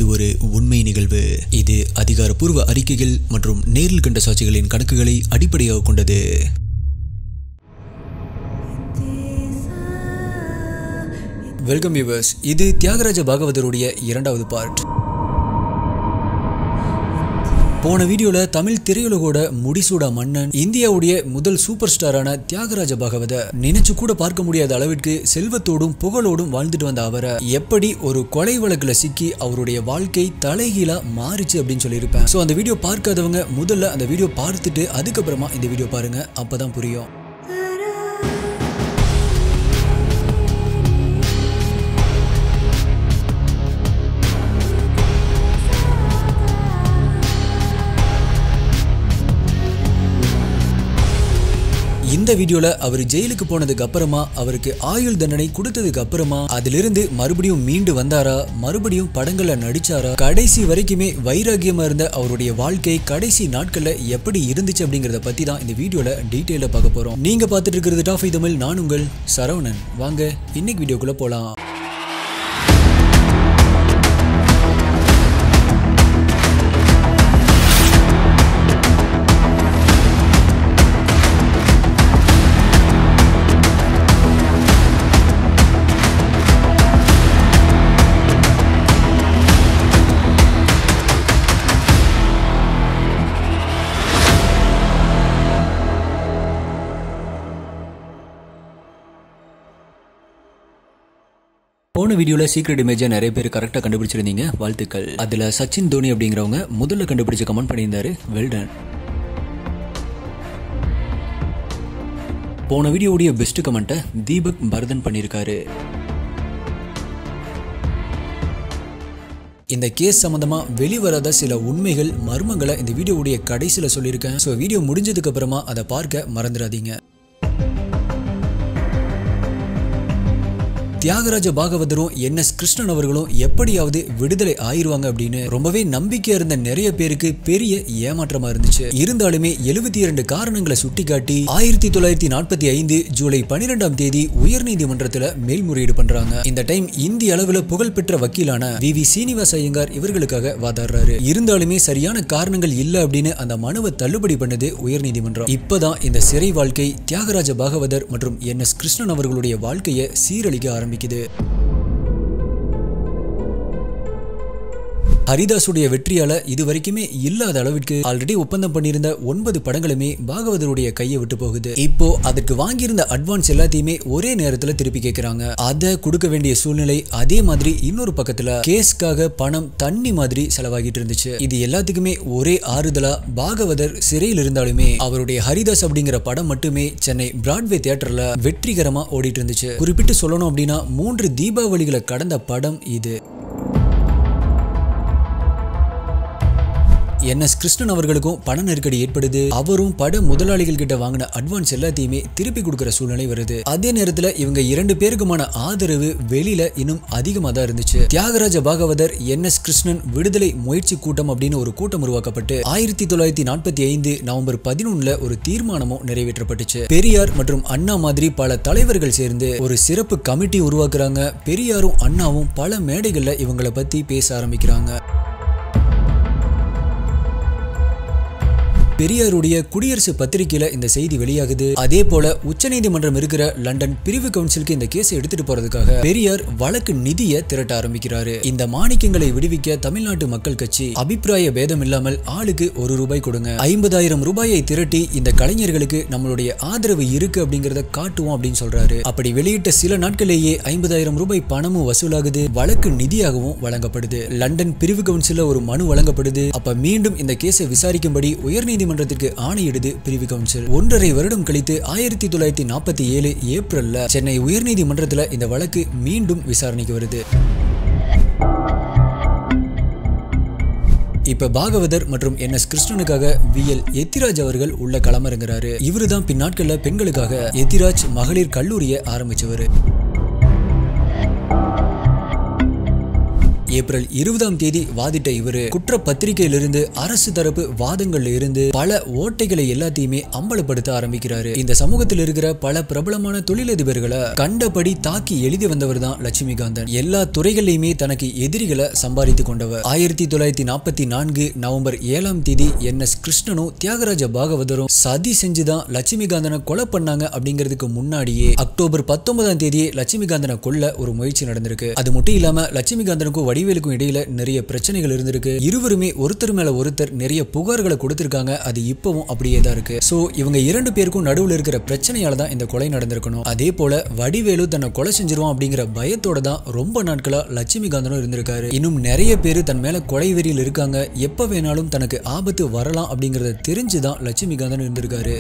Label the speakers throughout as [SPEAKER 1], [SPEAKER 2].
[SPEAKER 1] இது ஒரு உண்மை நிகழ்வு இது அதிகாரப்பூர்வ அறிக்கைகள் மற்றும் நேரில் கண்ட சாட்சிகளின் கணக்குகளை அடிப்படையாக கொண்டது வெல்கம் வியூவர்ஸ் இது தியாகராஜ பாகவதருடைய இரண்டாவது பார்ட் போன வீடியோல தமிழ் திரையுலகோட முடிசூடா மன்னன் இந்தியாவுடைய முதல் சூப்பர் ஸ்டாரான தியாகராஜ பாகவத நினைச்சு கூட பார்க்க முடியாத அளவிற்கு செல்வத்தோடும் புகழோடும் வாழ்ந்துட்டு வந்த அவரை எப்படி ஒரு கொலை வழக்குல சிக்கி அவருடைய வாழ்க்கை தலைகீழா மாறிச்சு அப்படின்னு சொல்லியிருப்பேன் ஸோ அந்த வீடியோ பார்க்காதவங்க முதல்ல அந்த வீடியோ பார்த்துட்டு அதுக்கப்புறமா இந்த வீடியோ பாருங்க அப்பதான் புரியும் இந்த வீடியோல அவர் ஜெயிலுக்கு போனதுக்கு அப்புறமா அவருக்கு ஆயுள் தண்டனை கொடுத்ததுக்கு அப்புறமா அதிலிருந்து மறுபடியும் மீண்டு வந்தாரா மறுபடியும் படங்கள்ல நடிச்சாரா கடைசி வரைக்குமே வைராகியமா இருந்த அவருடைய வாழ்க்கை கடைசி நாட்கள்ல எப்படி இருந்துச்சு அப்படிங்கறத பத்தி தான் இந்த வீடியோல டீட்டெயில பார்க்க போறோம் நீங்க பார்த்துட்டு இருக்கிறது டாஃபி தமிழ் நான் உங்கள் சரவணன் வாங்க இன்னைக்கு வீடியோக்குள்ள போலாம் போன வீடியோல சீக்ரெட் இமேஜை நிறைய பேர் கரெக்டாக கண்டுபிடிச்சிருந்தீங்க வாழ்த்துக்கள் அதுல சச்சின் தோனி அப்படிங்கிறவங்க முதல்ல கண்டுபிடிச்சு கமெண்ட் பண்ணியிருந்தாரு வெல்டன் போன வீடியோவுடைய பெஸ்ட் கமெண்ட்டை தீபக் பரதன் பண்ணியிருக்காரு இந்த கேஸ் சம்பந்தமா வெளிவராத சில உண்மைகள் மர்மங்களை இந்த வீடியோவுடைய கடைசியில சொல்லியிருக்கேன் ஸோ வீடியோ முடிஞ்சதுக்கு அப்புறமா அதை பார்க்க மறந்துடாதீங்க தியாகராஜ பாகவதரும் என் எஸ் கிருஷ்ணன் அவர்களும் எப்படியாவது விடுதலை ஆயிருவாங்க அப்படின்னு ரொம்பவே நம்பிக்கை இருந்த நிறைய பேருக்கு பெரிய ஏமாற்றமா இருந்துச்சு இருந்தாலுமே எழுபத்தி இரண்டு காரணங்களை சுட்டிக்காட்டி ஆயிரத்தி தொள்ளாயிரத்தி நாற்பத்தி ஐந்து ஜூலை பனிரெண்டாம் தேதி உயர்நீதிமன்றத்துல மேல்முறையீடு பண்றாங்க இந்த டைம் இந்திய அளவுல புகழ்பெற்ற வக்கீலான வி வி சீனிவாச ஐயங்கார் இவர்களுக்காக வாதாடுறாரு இருந்தாலுமே சரியான காரணங்கள் இல்ல அப்படின்னு அந்த மனுவை தள்ளுபடி பண்ணது உயர்நீதிமன்றம் இப்பதான் இந்த சிறை வாழ்க்கை தியாகராஜ பாகவதர் மற்றும் என் எஸ் கிருஷ்ணன் அவர்களுடைய வாழ்க்கையை சீரழிக்க ஆரம்பிக்குது ஹரிதாஸுடைய வெற்றியால இது வரைக்குமே இல்லாத அளவிற்கு ஆல்ரெடி ஒப்பந்தம் பண்ணியிருந்த ஒன்பது படங்களுமே பாகவதருடைய கையை விட்டு போகுது இப்போ அதுக்கு வாங்கியிருந்த அட்வான்ஸ் எல்லாத்தையுமே ஒரே நேரத்துல திருப்பி கேட்கறாங்க அதை கொடுக்க வேண்டிய சூழ்நிலை அதே மாதிரி இன்னொரு பக்கத்துல கேஸ்க்காக பணம் தண்ணி மாதிரி செலவாகிட்டு இருந்துச்சு இது எல்லாத்துக்குமே ஒரே ஆறுதலா பாகவதர் சிறையில் இருந்தாலுமே அவருடைய ஹரிதாஸ் அப்படிங்கிற படம் மட்டுமே சென்னை பிராட்வே தியேட்டர்ல வெற்றிகரமா ஓடிட்டு இருந்துச்சு குறிப்பிட்டு சொல்லணும் அப்படின்னா மூன்று தீபாவளிகளை கடந்த படம் இது என் எஸ் கிருஷ்ணன் அவர்களுக்கும் பண நெருக்கடி ஏற்படுது அவரும் பட முதலாளிகள் கிட்ட வாங்கின அட்வான்ஸ் எல்லாத்தையுமே திருப்பி கொடுக்கிற சூழ்நிலை வருது அதே நேரத்துல இவங்க இரண்டு பேருக்குமான ஆதரவு வெளியில இன்னும் அதிகமா தான் இருந்துச்சு தியாகராஜ பாகவதர் என் எஸ் கிருஷ்ணன் விடுதலை முயற்சி கூட்டம் அப்படின்னு ஒரு கூட்டம் உருவாக்கப்பட்டு ஆயிரத்தி தொள்ளாயிரத்தி நாற்பத்தி ஐந்து நவம்பர் பதினொன்னுல ஒரு தீர்மானமும் நிறைவேற்றப்பட்டுச்சு பெரியார் மற்றும் அண்ணா மாதிரி பல தலைவர்கள் சேர்ந்து ஒரு சிறப்பு கமிட்டி உருவாக்குறாங்க பெரியாரும் அண்ணாவும் பல மேடைகள்ல இவங்களை பத்தி பேச ஆரம்பிக்கிறாங்க பெரியாருடைய குடியரசு பத்திரிகையில இந்த செய்தி வெளியாகுது அதே போல உச்சநீதிமன்றம் இருக்கிற லண்டன் பிரிவு கவுன்சிலுக்கு இந்த கேஸை எடுத்துட்டு போறதுக்காக பெரியார் வழக்கு நிதியை திரட்ட ஆரம்பிக்கிறாரு இந்த மாணிக்கங்களை விடுவிக்க தமிழ்நாட்டு மக்கள் கட்சி அபிப்பிராய பேதம் இல்லாமல் ஆளுக்கு ஒரு ரூபாய் கொடுங்க ஐம்பதாயிரம் ரூபாயை திரட்டி இந்த கலைஞர்களுக்கு நம்மளுடைய ஆதரவு இருக்கு அப்படிங்கறத காட்டுவோம் அப்படின்னு சொல்றாரு அப்படி வெளியிட்ட சில நாட்களிலேயே ஐம்பதாயிரம் ரூபாய் பணமும் வசூலாகுது வழக்கு நிதியாகவும் வழங்கப்படுது லண்டன் பிரிவு கவுன்சில ஒரு மனு வழங்கப்படுது அப்ப மீண்டும் இந்த கேஸை விசாரிக்கும்படி உயர்நீதிமன்ற நீதிமன்றத்திற்கு ஆணையிடுது பிரிவு கவுன்சில் ஒன்றரை வருடம் கழித்து ஆயிரத்தி தொள்ளாயிரத்தி நாற்பத்தி ஏழு ஏப்ரல்ல சென்னை உயர்நீதிமன்றத்துல இந்த வழக்கு மீண்டும் விசாரணைக்கு வருது இப்ப பாகவதர் மற்றும் என் எஸ் கிருஷ்ணனுக்காக வி எல் எத்திராஜ் அவர்கள் உள்ள களமிறங்குறாரு இவருதான் பின்னாட்கள்ல பெண்களுக்காக எத்திராஜ் மகளிர் கல்லூரியை ஆரம்பிச்சவர் ஏப்ரல் இருபதாம் தேதி வாதிட்ட இவரு குற்றப்பத்திரிகையிலிருந்து அரசு தரப்பு வாதங்கள்ல இருந்து பல ஓட்டைகளை எல்லாத்தையுமே அம்பலப்படுத்த ஆரம்பிக்கிறாரு இந்த சமூகத்தில் இருக்கிற பல பிரபலமான தொழிலதிபர்களை கண்டபடி தாக்கி எழுதி வந்தவர் தான் லட்சுமிகாந்தன் எல்லா துறைகள்லையுமே தனக்கு எதிரிகளை சம்பாதித்து கொண்டவர் ஆயிரத்தி தொள்ளாயிரத்தி நாற்பத்தி நான்கு நவம்பர் ஏழாம் தேதி என் எஸ் கிருஷ்ணனும் தியாகராஜ பாகவதரும் சதி செஞ்சுதான் லட்சுமிகாந்தனை கொலை பண்ணாங்க அப்படிங்கிறதுக்கு முன்னாடியே அக்டோபர் பத்தொன்பதாம் தேதியே லட்சுமிகாந்தனை கொல்ல ஒரு முயற்சி நடந்திருக்கு அது மட்டும் இல்லாம லட்சுமிகாந்தனுக்கும் வடிவேலுக்கும் இடையில நிறைய பிரச்சனைகள் இருந்திருக்கு இருவருமே ஒருத்தர் மேல ஒருத்தர் நிறைய புகார்களை கொடுத்திருக்காங்க அது இப்பவும் அப்படியே தான் இருக்கு சோ இவங்க இரண்டு பேருக்கும் நடுவுல இருக்கிற பிரச்சனையால தான் இந்த கொலை நடந்திருக்கணும் அதே போல வடிவேலு தன்னை கொலை செஞ்சிருவான் அப்படிங்கிற பயத்தோட தான் ரொம்ப நாட்களா லட்சுமிகாந்தனும் இருந்திருக்காரு இன்னும் நிறைய பேர் தன் மேல கொலை வெறியில் இருக்காங்க எப்ப வேணாலும் தனக்கு ஆபத்து வரலாம் அப்படிங்கறத தெரிஞ்சுதான் லட்சுமிகாந்தன் இருந்திருக்காரு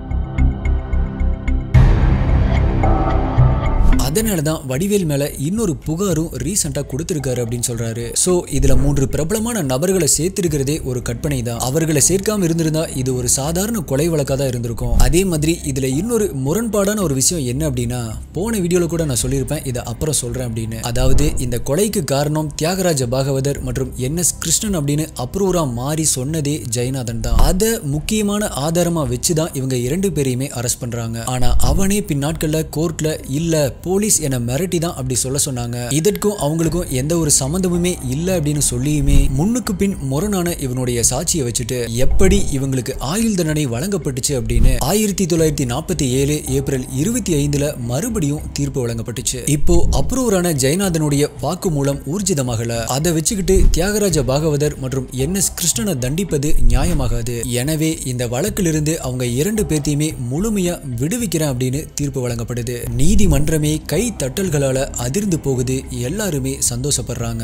[SPEAKER 1] அதனால தான் வடிவேல் மேல இன்னொரு புகாரும் ரீசெண்டா கொடுத்திருக்காரு அப்படின்னு சொல்றாரு சோ இதுல மூன்று பிரபலமான நபர்களை சேர்த்திருக்கிறதே ஒரு கற்பனை தான் அவர்களை சேர்க்காம இருந்திருந்தா இது ஒரு சாதாரண கொலை வழக்கா தான் இருந்திருக்கும் அதே மாதிரி இதுல இன்னொரு முரண்பாடான ஒரு விஷயம் என்ன அப்படின்னா போன வீடியோல கூட நான் சொல்லியிருப்பேன் இதை அப்புறம் சொல்றேன் அப்படின்னு அதாவது இந்த கொலைக்கு காரணம் தியாகராஜ பாகவதர் மற்றும் என் எஸ் கிருஷ்ணன் அப்படின்னு அப்ரூவரா மாறி சொன்னதே ஜெயநாதன் தான் அதை முக்கியமான ஆதாரமா வச்சுதான் இவங்க இரண்டு பேரையுமே அரெஸ்ட் பண்றாங்க ஆனா அவனே பின்னாட்கள்ல கோர்ட்ல இல்ல போலீஸ் என மிரட்டி தான் அப்படி சொல்ல சொன்னாங்க இதற்கும் அவங்களுக்கும் எந்த ஒரு சம்மந்தமுமே இல்ல அப்படின்னு சொல்லியுமே முன்னுக்கு பின் முரணான இவனுடைய சாட்சியை வச்சுட்டு எப்படி இவங்களுக்கு ஆயுள் தண்டனை வழங்கப்பட்டுச்சு அப்படின்னு ஆயிரத்தி தொள்ளாயிரத்தி நாற்பத்தி ஏழு ஏப்ரல் இருபத்தி ஐந்துல மறுபடியும் தீர்ப்பு வழங்கப்பட்டுச்சு இப்போ அப்ரூவரான ஜெயநாதனுடைய வாக்கு மூலம் ஊர்ஜிதமாகல அதை வச்சுக்கிட்டு தியாகராஜ பாகவதர் மற்றும் என் எஸ் கிருஷ்ணனை தண்டிப்பது நியாயமாகாது எனவே இந்த வழக்கிலிருந்து அவங்க இரண்டு பேர்த்தையுமே முழுமையா விடுவிக்கிறேன் அப்படின்னு தீர்ப்பு வழங்கப்படுது நீதிமன்றமே கை தட்டல்களால அதிர்ந்து போகுது எல்லாருமே சந்தோஷப்படுறாங்க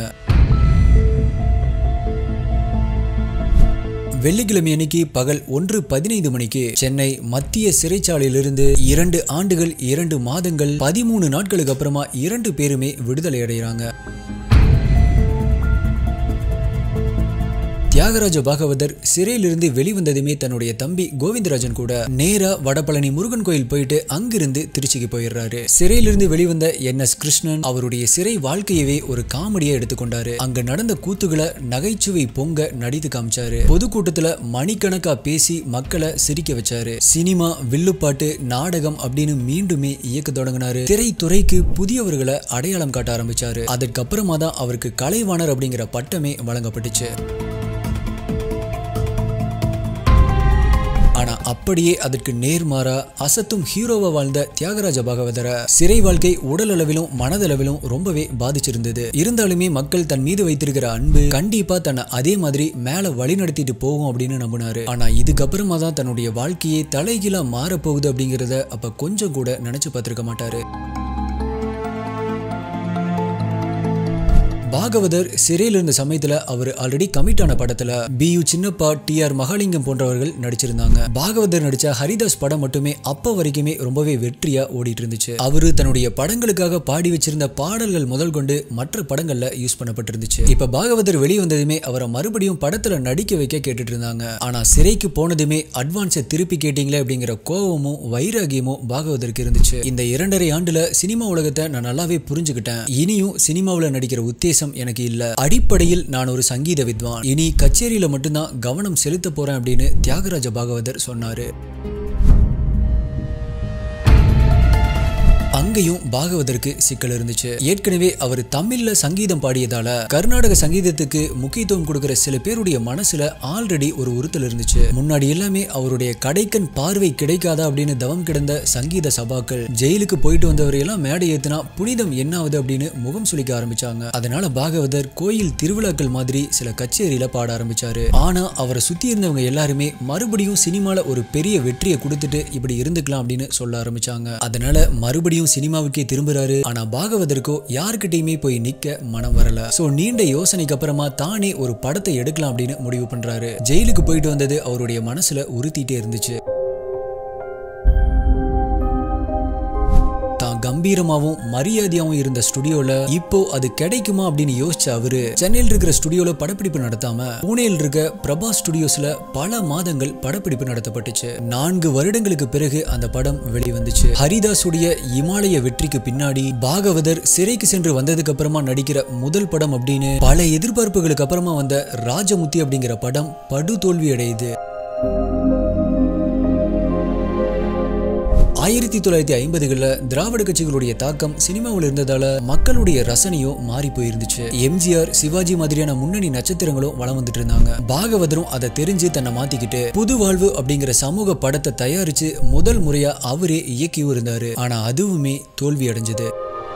[SPEAKER 1] வெள்ளிக்கிழமை அன்னைக்கு பகல் ஒன்று பதினைந்து மணிக்கு சென்னை மத்திய சிறைச்சாலையிலிருந்து இரண்டு ஆண்டுகள் இரண்டு மாதங்கள் பதிமூணு நாட்களுக்கு அப்புறமா இரண்டு பேருமே விடுதலை அடைகிறாங்க தியாகராஜ பாகவதர் சிறையிலிருந்து வெளிவந்ததுமே தன்னுடைய தம்பி கோவிந்தராஜன் கூட நேரா வடபழனி முருகன் கோயில் போயிட்டு அங்கிருந்து திருச்சிக்கு போயிடுறாரு சிறையிலிருந்து வெளிவந்த என் எஸ் கிருஷ்ணன் அவருடைய சிறை வாழ்க்கையவே ஒரு காமெடியா எடுத்துக்கொண்டாரு அங்க நடந்த கூத்துகளை நகைச்சுவை பொங்க நடித்து காமிச்சாரு பொதுக்கூட்டத்துல மணிக்கணக்கா பேசி மக்களை சிரிக்க வச்சாரு சினிமா வில்லுப்பாட்டு நாடகம் அப்படின்னு மீண்டுமே இயக்க தொடங்கினாரு திரைத்துறைக்கு புதியவர்களை அடையாளம் காட்ட ஆரம்பிச்சாரு அதற்கப்புறமா தான் அவருக்கு கலைவாணர் அப்படிங்கிற பட்டமே வழங்கப்பட்டுச்சு ஆனா அப்படியே அதற்கு நேர்மாறா அசத்தும் ஹீரோவா வாழ்ந்த தியாகராஜ பாகவதர சிறை வாழ்க்கை உடல் அளவிலும் மனதளவிலும் ரொம்பவே பாதிச்சிருந்தது இருந்தாலுமே மக்கள் தன் மீது வைத்திருக்கிற அன்பு கண்டிப்பா தன்னை அதே மாதிரி மேல வழி நடத்திட்டு போகும் அப்படின்னு நம்பினாரு ஆனா இதுக்கப்புறமா தான் தன்னுடைய வாழ்க்கையே தலைகீழா மாறப்போகுது அப்படிங்கிறத அப்ப கொஞ்சம் கூட நினைச்சு பார்த்திருக்க மாட்டாரு பாகவதர் சிறையில் இருந்த சமயத்துல அவர் ஆல்ரெடி கமிட் ஆன படத்துல P U Chinnappa T R Mahalingam போன்றவர்கள் நடிச்சிருந்தாங்க பாகவதர் நடிச்ச ஹரிதாஸ் படம் மட்டுமே அப்ப வரைக்குமே ரொம்பவே வெற்றியா ஓடிட்டு இருந்துச்சு அவரு தன்னுடைய படங்களுக்காக பாடி வச்சிருந்த பாடல்கள் முதல் கொண்டு மற்ற படங்கள்ல யூஸ் பண்ணப்பட்டிருந்துச்சு இப்ப பாகவதர் வெளியே வந்ததுமே அவரை மறுபடியும் படத்துல நடிக்க வைக்க கேட்டுட்டு இருந்தாங்க ஆனா சிறைக்கு போனதுமே அட்வான்ஸை திருப்பி கேட்டீங்களே அப்படிங்கிற கோவமும் வைராகியமும் பாகவதற்கு இருந்துச்சு இந்த இரண்டரை ஆண்டுல சினிமா உலகத்தை நான் நல்லாவே புரிஞ்சுக்கிட்டேன் இனியும் சினிமாவுல நடிக்கிற உத்தேசம் எனக்கு இல்ல அடிப்படையில் நான் ஒரு சங்கீத வித்வான் இனி கச்சேரியில மட்டும்தான் கவனம் செலுத்த போறேன் அப்படின்னு தியாகராஜ பாகவதர் சொன்னாரு அங்கேயும் பாகவதற்கு சிக்கல் இருந்துச்சு ஏற்கனவே அவர் தமிழ்ல சங்கீதம் பாடியதால கர்நாடக சங்கீதத்துக்கு முக்கியத்துவம் கொடுக்கிற சில பேருடைய மனசுல ஆல்ரெடி ஒரு உறுத்தல் இருந்துச்சு முன்னாடி எல்லாமே அவருடைய கடைக்கன் பார்வை கிடைக்காதா அப்படின்னு தவம் கிடந்த சங்கீத சபாக்கள் ஜெயிலுக்கு போயிட்டு வந்தவரையெல்லாம் மேடை ஏத்துனா புனிதம் என்னாவது அப்படின்னு முகம் சுளிக்க ஆரம்பிச்சாங்க அதனால பாகவதர் கோயில் திருவிழாக்கள் மாதிரி சில கச்சேரியில பாட ஆரம்பிச்சாரு ஆனா அவரை சுத்தி இருந்தவங்க எல்லாருமே மறுபடியும் சினிமால ஒரு பெரிய வெற்றியை கொடுத்துட்டு இப்படி இருந்துக்கலாம் அப்படின்னு சொல்ல ஆரம்பிச்சாங்க அதனால மறுபடியும் சினிமாவுக்கே திரும்புறாரு ஆனா பாகவதற்கோ யாருக்கிட்டையுமே போய் நிக்க மனம் வரல சோ நீண்ட யோசனைக்கு அப்புறமா தானே ஒரு படத்தை எடுக்கலாம் அப்படின்னு முடிவு பண்றாரு ஜெயிலுக்கு போயிட்டு வந்தது அவருடைய மனசுல உறுத்திட்டே இருந்துச்சு தான் கம்பீர கம்பீரமாவும் மரியாதையாவும் இருந்த ஸ்டுடியோல இப்போ அது கிடைக்குமா அப்படின்னு யோசிச்ச அவரு சென்னையில் இருக்கிற ஸ்டுடியோல படப்பிடிப்பு நடத்தாம பூனேயில் இருக்க பிரபா ஸ்டுடியோஸ்ல பல மாதங்கள் படப்பிடிப்பு நடத்தப்பட்டுச்சு நான்கு வருடங்களுக்கு பிறகு அந்த படம் வெளிவந்துச்சு ஹரிதாஸுடைய இமாலய வெற்றிக்கு பின்னாடி பாகவதர் சிறைக்கு சென்று வந்ததுக்கு அப்புறமா நடிக்கிற முதல் படம் அப்படின்னு பல எதிர்பார்ப்புகளுக்கு அப்புறமா வந்த ராஜமுத்தி அப்படிங்கிற படம் படு தோல்வி அடையுது ஆயிரத்தி தொள்ளாயிரத்தி ஐம்பதுகளில் திராவிட கட்சிகளுடைய தாக்கம் சினிமாவில் இருந்ததால மக்களுடைய ரசனையும் மாறி போயிருந்துச்சு எம்ஜிஆர் சிவாஜி மாதிரியான முன்னணி நட்சத்திரங்களும் வளம் வந்துட்டு இருந்தாங்க பாகவதரும் அதை தெரிஞ்சு தன்னை மாத்திக்கிட்டு புது வாழ்வு அப்படிங்கிற சமூக படத்தை தயாரிச்சு முதல் முறையா அவரே இயக்கியும் இருந்தாரு ஆனா அதுவுமே தோல்வி அடைஞ்சது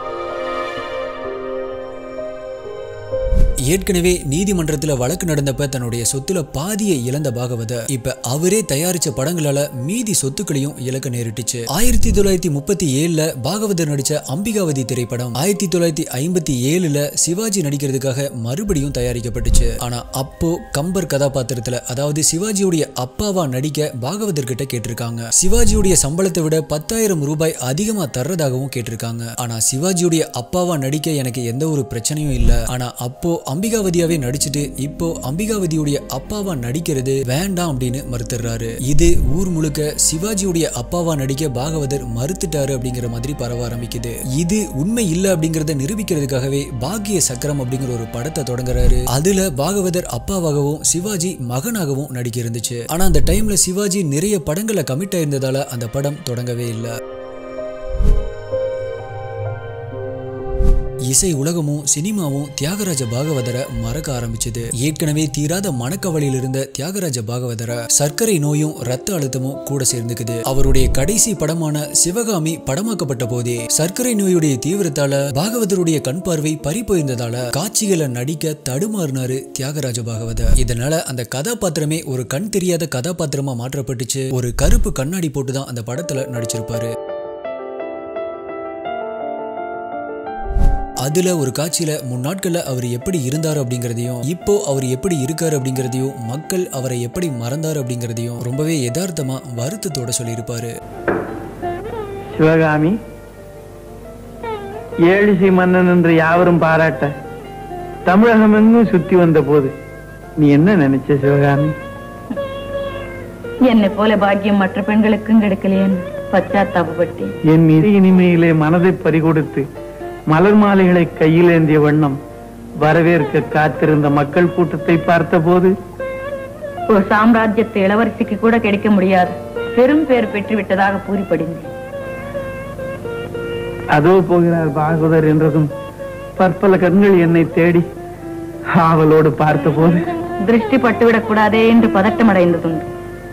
[SPEAKER 1] ஏற்கனவே நீதிமன்றத்துல வழக்கு நடந்தப்ப தன்னுடைய சொத்துல பாதியை இழந்த பாகவத இப்ப அவரே தயாரிச்ச படங்களால மீதி சொத்துக்களையும் இழக்க நேரிட்டுச்சு ஆயிரத்தி தொள்ளாயிரத்தி முப்பத்தி ஏழுல பாகவதர் நடிச்ச அம்பிகாவதி திரைப்படம் ஆயிரத்தி தொள்ளாயிரத்தி ஐம்பத்தி ஏழுல சிவாஜி நடிக்கிறதுக்காக மறுபடியும் தயாரிக்கப்பட்டுச்சு ஆனா அப்போ கம்பர் கதாபாத்திரத்துல அதாவது சிவாஜியுடைய அப்பாவா நடிக்க பாகவதர் கிட்ட கேட்டிருக்காங்க சிவாஜியுடைய சம்பளத்தை விட பத்தாயிரம் ரூபாய் அதிகமா தர்றதாகவும் கேட்டிருக்காங்க ஆனா சிவாஜியுடைய அப்பாவா நடிக்க எனக்கு எந்த ஒரு பிரச்சனையும் இல்ல ஆனா அப்போ அம்பிகாவதியாவே நடிச்சுட்டு இப்போ அம்பிகாவதியுடைய அப்பாவா நடிக்கிறது வேண்டாம் அப்படின்னு மறுத்துறாரு இது ஊர் முழுக்க சிவாஜியுடைய அப்பாவா நடிக்க பாகவதர் மறுத்துட்டாரு அப்படிங்கிற மாதிரி பரவ ஆரம்பிக்குது இது உண்மை இல்ல அப்படிங்கறத நிரூபிக்கிறதுக்காகவே பாக்கிய சக்கரம் அப்படிங்கிற ஒரு படத்தை தொடங்குறாரு அதுல பாகவதர் அப்பாவாகவும் சிவாஜி மகனாகவும் நடிக்க இருந்துச்சு ஆனா அந்த டைம்ல சிவாஜி நிறைய படங்களை கமிட் ஆயிருந்ததால அந்த படம் தொடங்கவே இல்லை இசை உலகமும் சினிமாவும் தியாகராஜ பாகவதரை மறக்க ஆரம்பிச்சது ஏற்கனவே தீராத மனக்கவலையில் இருந்த தியாகராஜ பாகவதரை சர்க்கரை நோயும் ரத்த அழுத்தமும் கூட சேர்ந்துக்குது அவருடைய கடைசி படமான சிவகாமி படமாக்கப்பட்ட போதே சர்க்கரை நோயுடைய தீவிரத்தால பாகவதருடைய கண் பார்வை பறி போயிருந்ததால காட்சிகளை நடிக்க தடுமாறினாரு தியாகராஜ பாகவதர் இதனால அந்த கதாபாத்திரமே ஒரு கண் தெரியாத கதாபாத்திரமா மாற்றப்பட்டுச்சு ஒரு கருப்பு கண்ணாடி போட்டுதான் அந்த படத்துல நடிச்சிருப்பாரு அதுல ஒரு காட்சியில முன்னாட்கள்ல அவர் எப்படி இருந்தார் அப்படிங்கறதையும் இப்போ அவர் எப்படி இருக்காரு அப்படிங்கறதையும் மக்கள் அவரை எப்படி மறந்தார் அப்படிங்கறதையும் ரொம்பவே யதார்த்தமா வருத்தத்தோட சொல்லியிருப்பாரு
[SPEAKER 2] சிவகாமி ஏழிசை மன்னன் என்று யாவரும் பாராட்ட தமிழகம் எங்கும் சுத்தி வந்த போது நீ என்ன நினைச்ச சிவகாமி
[SPEAKER 3] என்னை போல பாக்கியம் மற்ற பெண்களுக்கும் கிடைக்கலையேன்னு பச்சாத்தாபப்பட்டேன்
[SPEAKER 2] என் மீது இனிமையிலே மனதை பறிகொடுத்து மலர் மாலைகளை கையில் ஏந்திய வண்ணம் வரவேற்க காத்திருந்த மக்கள் கூட்டத்தை பார்த்தபோது
[SPEAKER 3] ஒரு சாம்ராஜ்யத்து இளவரசிக்கு கூட கிடைக்க முடியாது பெரும் பேர் பெற்று விட்டதாக பூரிப்படைந்தேன்
[SPEAKER 2] அதோ போகிறார் பாகவதர் என்றதும் பற்பல கண்கள் என்னை தேடி ஆவலோடு பார்த்தபோது
[SPEAKER 3] திருஷ்டி பட்டுவிடக் கூடாதே என்று பதட்டம் அடைந்ததுண்டு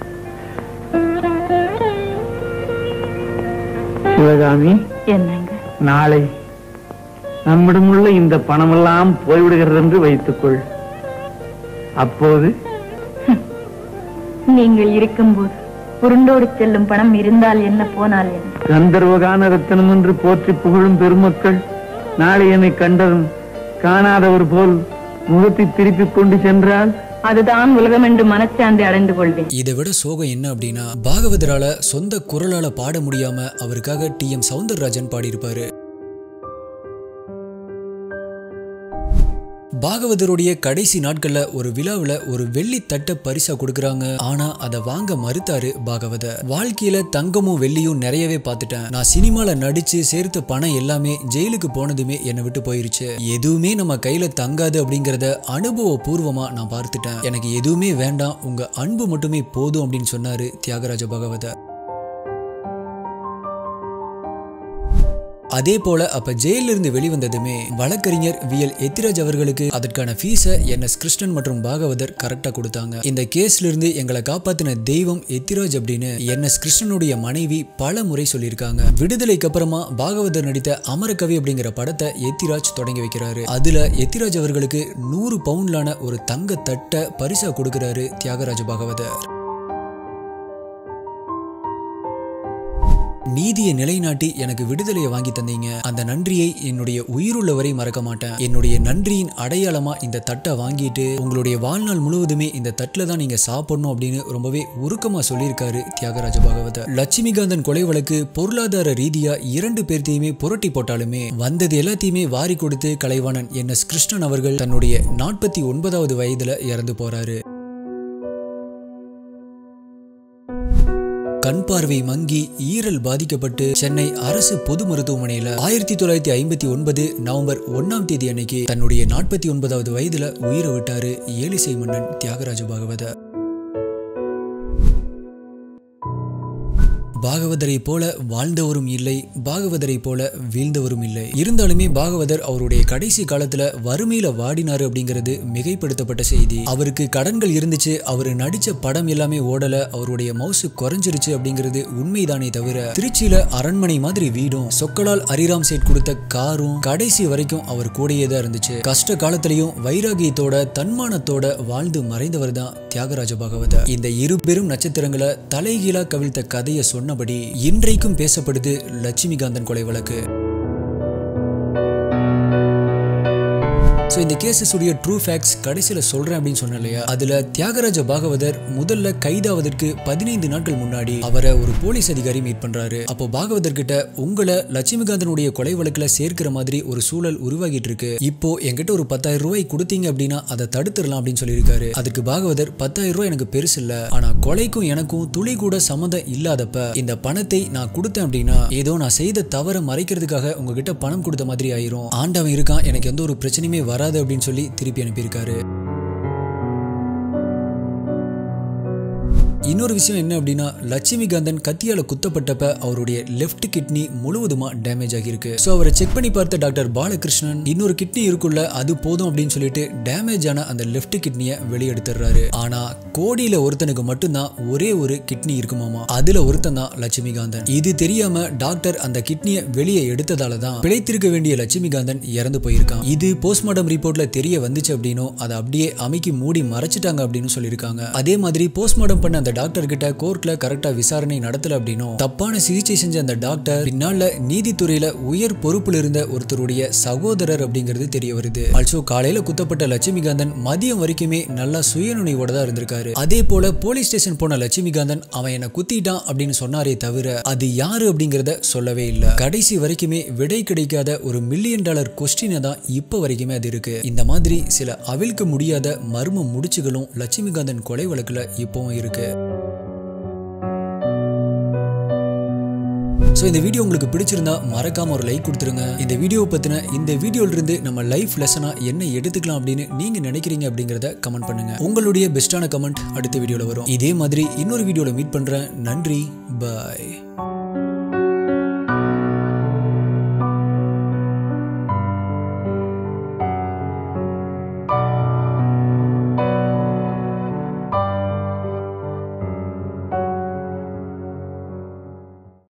[SPEAKER 2] சிவகாமி
[SPEAKER 3] என்னங்க
[SPEAKER 2] நாளை நம்மிடமுள்ள இந்த பணமெல்லாம் போய்விடுகிறது என்று வைத்துக்கொள் அப்போது
[SPEAKER 3] நீங்கள் இருக்கும்போது உருண்டோடி செல்லும் பணம் இருந்தால் என்ன போனால் என்ன
[SPEAKER 2] கந்தர்வகான ரத்தனம் என்று போற்றி புகழும் பெருமக்கள் நாளை என்னை கண்டதும் காணாதவர் போல் முகத்தை திருப்பிக் கொண்டு சென்றால்
[SPEAKER 3] அதுதான் உலகம் என்று மனச்சாந்தி அடைந்து கொள்வேன்
[SPEAKER 1] இதை விட சோகம் என்ன அப்படின்னா பாகவதரால சொந்த குரலால பாட முடியாம அவருக்காக டி எம் சவுந்தரராஜன் பாடியிருப்பாரு பாகவதருடைய கடைசி நாட்கள்ல ஒரு விழாவுல ஒரு வெள்ளி தட்டை பரிசா கொடுக்கறாங்க ஆனா அதை வாங்க மறுத்தாரு பாகவதர் வாழ்க்கையில தங்கமும் வெள்ளியும் நிறையவே பார்த்துட்டேன் நான் சினிமால நடிச்சு சேர்த்த பணம் எல்லாமே ஜெயிலுக்கு போனதுமே என்னை விட்டு போயிருச்சு எதுவுமே நம்ம கையில தங்காது அப்படிங்கறத அனுபவ பூர்வமா நான் பார்த்துட்டேன் எனக்கு எதுவுமே வேண்டாம் உங்க அன்பு மட்டுமே போதும் அப்படின்னு சொன்னாரு தியாகராஜ பாகவதர் அதே போல அப்ப ஜெயில இருந்து வெளிவந்ததுமே வழக்கறிஞர் வி எல் எத்திராஜ் அவர்களுக்கு அதற்கான ஃபீஸை என் எஸ் கிருஷ்ணன் மற்றும் பாகவதர் கரெக்டா கொடுத்தாங்க இந்த கேஸ்ல இருந்து எங்களை காப்பாத்தின தெய்வம் எத்திராஜ் அப்படின்னு என் எஸ் கிருஷ்ணனுடைய மனைவி பல முறை சொல்லியிருக்காங்க விடுதலைக்கு அப்புறமா பாகவதர் நடித்த அமரகவி அப்படிங்கிற படத்தை எத்திராஜ் தொடங்கி வைக்கிறாரு அதுல எத்திராஜ் அவர்களுக்கு நூறு பவுண்ட்லான ஒரு தங்க தட்டை பரிசா கொடுக்கிறாரு தியாகராஜ பாகவதர் நீதியை நிலைநாட்டி எனக்கு விடுதலையை வாங்கி தந்தீங்க அந்த நன்றியை என்னுடைய உயிருள்ள வரை மறக்க மாட்டேன் என்னுடைய நன்றியின் அடையாளமா இந்த தட்டை வாங்கிட்டு உங்களுடைய வாழ்நாள் முழுவதுமே இந்த தட்டுல தான் நீங்க சாப்பிடணும் அப்படின்னு ரொம்பவே உருக்கமா சொல்லியிருக்காரு தியாகராஜ பாகவதர் லட்சுமிகாந்தன் கொலை வழக்கு பொருளாதார ரீதியா இரண்டு பேர்த்தையுமே புரட்டி போட்டாலுமே வந்தது எல்லாத்தையுமே வாரி கொடுத்து கலைவாணன் என் எஸ் கிருஷ்ணன் அவர்கள் தன்னுடைய நாற்பத்தி ஒன்பதாவது வயதுல இறந்து போறாரு கண் பார்வை மங்கி ஈரல் பாதிக்கப்பட்டு சென்னை அரசு பொது மருத்துவமனையில ஆயிரத்தி தொள்ளாயிரத்தி ஐம்பத்தி ஒன்பது நவம்பர் ஒன்னாம் தேதி அன்னைக்கு தன்னுடைய நாற்பத்தி ஒன்பதாவது வயதுல உயிரை விட்டாரு ஏலிசை மன்னன் தியாகராஜ பாகவதர் பாகவதரை போல வாழ்ந்தவரும் இல்லை பாகவதரை போல வீழ்ந்தவரும் இல்லை இருந்தாலுமே பாகவதர் அவருடைய கடைசி காலத்துல வறுமையில வாடினாரு அப்படிங்கிறது மிகைப்படுத்தப்பட்ட செய்தி அவருக்கு கடன்கள் இருந்துச்சு அவர் நடிச்ச படம் எல்லாமே ஓடல அவருடைய மவுசு குறைஞ்சிருச்சு அப்படிங்கிறது உண்மைதானே தவிர திருச்சியில அரண்மனை மாதிரி வீடும் சொக்கலால் அரிராம் சேட் கொடுத்த காரும் கடைசி வரைக்கும் அவர் கூடயே தான் இருந்துச்சு கஷ்ட காலத்திலையும் வைராகியத்தோட தன்மானத்தோட வாழ்ந்து மறைந்தவர் தான் தியாகராஜ பாகவதர் இந்த இரு பெரும் நட்சத்திரங்களை தலைகீழா கவிழ்த்த கதையை சொன்னபடி இன்றைக்கும் பேசப்படுது லட்சுமிகாந்தன் கொலை வழக்கு ஸோ இந்த கேசஸ் உடைய ட்ரூ ஃபேக்ட்ஸ் கடைசியில் சொல்றேன் அப்படின்னு சொன்னேன் இல்லையா அதுல தியாகராஜ பாகவதர் முதல்ல கைதாவதற்கு பதினைந்து நாட்கள் முன்னாடி அவரை ஒரு போலீஸ் அதிகாரி மீட் பண்றாரு அப்போ பாகவதர் கிட்ட உங்களை லட்சுமிகாந்தனுடைய கொலை வழக்குல சேர்க்கிற மாதிரி ஒரு சூழல் உருவாகிட்டு இருக்கு இப்போ என்கிட்ட ஒரு பத்தாயிரம் ரூபாய் கொடுத்தீங்க அப்படின்னா அதை தடுத்துடலாம் அப்படின்னு சொல்லியிருக்காரு அதுக்கு பாகவதர் பத்தாயிரம் ரூபாய் எனக்கு பெருசு இல்ல ஆனா கொலைக்கும் எனக்கும் துளி கூட சம்மந்தம் இல்லாதப்ப இந்த பணத்தை நான் கொடுத்தேன் அப்படின்னா ஏதோ நான் செய்த தவறை மறைக்கிறதுக்காக உங்ககிட்ட பணம் கொடுத்த மாதிரி ஆயிரும் ஆண்டவன் இருக்கான் எனக்கு எந்த ஒரு பிரச்சனையுமே வராது அப்படின்னு சொல்லி திருப்பி அனுப்பியிருக்காரு இன்னொரு விஷயம் என்ன அப்படின்னா லட்சுமிகாந்தன் கத்தியால குத்தப்பட்டப்ப அவருடைய லெஃப்ட் கிட்னி முழுவதுமா டேமேஜ் ஆகியிருக்கு ஸோ அவரை செக் பண்ணி பார்த்த டாக்டர் பாலகிருஷ்ணன் இன்னொரு கிட்னி இருக்குள்ள அது போதும் அப்படின்னு சொல்லிட்டு டேமேஜ் ஆன அந்த லெஃப்ட் கிட்னியை வெளியெடுத்துறாரு ஆனா கோடியில ஒருத்தனுக்கு மட்டும்தான் ஒரே ஒரு கிட்னி இருக்குமாமா அதுல ஒருத்தன் தான் லட்சுமிகாந்தன் இது தெரியாம டாக்டர் அந்த கிட்னியை வெளியே எடுத்ததால தான் பிழைத்திருக்க வேண்டிய லட்சுமிகாந்தன் இறந்து போயிருக்கான் இது போஸ்ட்மார்ட்டம் ரிப்போர்ட்ல தெரிய வந்துச்சு அப்படின்னும் அதை அப்படியே அமைக்கி மூடி மறைச்சிட்டாங்க அப்படின்னு சொல்லியிருக்காங்க அதே மாதிரி போஸ்ட்மார்ட்டம் பண்ண அந்த டாக்டர் கிட்ட கோர்ட்ல கரெக்டா விசாரணை நடத்தல அப்படின்னும் தப்பான சிகிச்சை செஞ்ச அந்த டாக்டர் பின்னால நீதித்துறையில உயர் பொறுப்புல இருந்த ஒருத்தருடைய சகோதரர் அப்படிங்கிறது தெரிய வருது ஆல்சோ காலையில குத்தப்பட்ட லட்சுமிகாந்தன் மதியம் வரைக்குமே நல்லா சுயநினைவோட தான் இருந்திருக்காரு அதே போல போலீஸ் ஸ்டேஷன் போன லட்சுமிகாந்தன் அவன் என்ன குத்திட்டான் அப்படின்னு சொன்னாரே தவிர அது யாரு அப்படிங்கறத சொல்லவே இல்ல கடைசி வரைக்குமே விடை கிடைக்காத ஒரு மில்லியன் டாலர் கொஸ்டினை தான் இப்ப வரைக்குமே அது இருக்கு இந்த மாதிரி சில அவிழ்க்க முடியாத மர்ம முடிச்சுகளும் லட்சுமிகாந்தன் கொலை வழக்குல இப்பவும் இருக்கு ஸோ இந்த வீடியோ உங்களுக்கு பிடிச்சிருந்தா மறக்காம ஒரு லைக் கொடுத்துருங்க இந்த வீடியோ பத்தின இந்த வீடியோல இருந்து நம்ம லைஃப் லெசனா என்ன எடுத்துக்கலாம் அப்படின்னு நீங்க நினைக்கிறீங்க அப்படிங்கறத கமெண்ட் பண்ணுங்க உங்களுடைய பெஸ்டான கமெண்ட் அடுத்த வீடியோல வரும் இதே மாதிரி இன்னொரு வீடியோல மீட் பண்றேன் நன்றி பாய்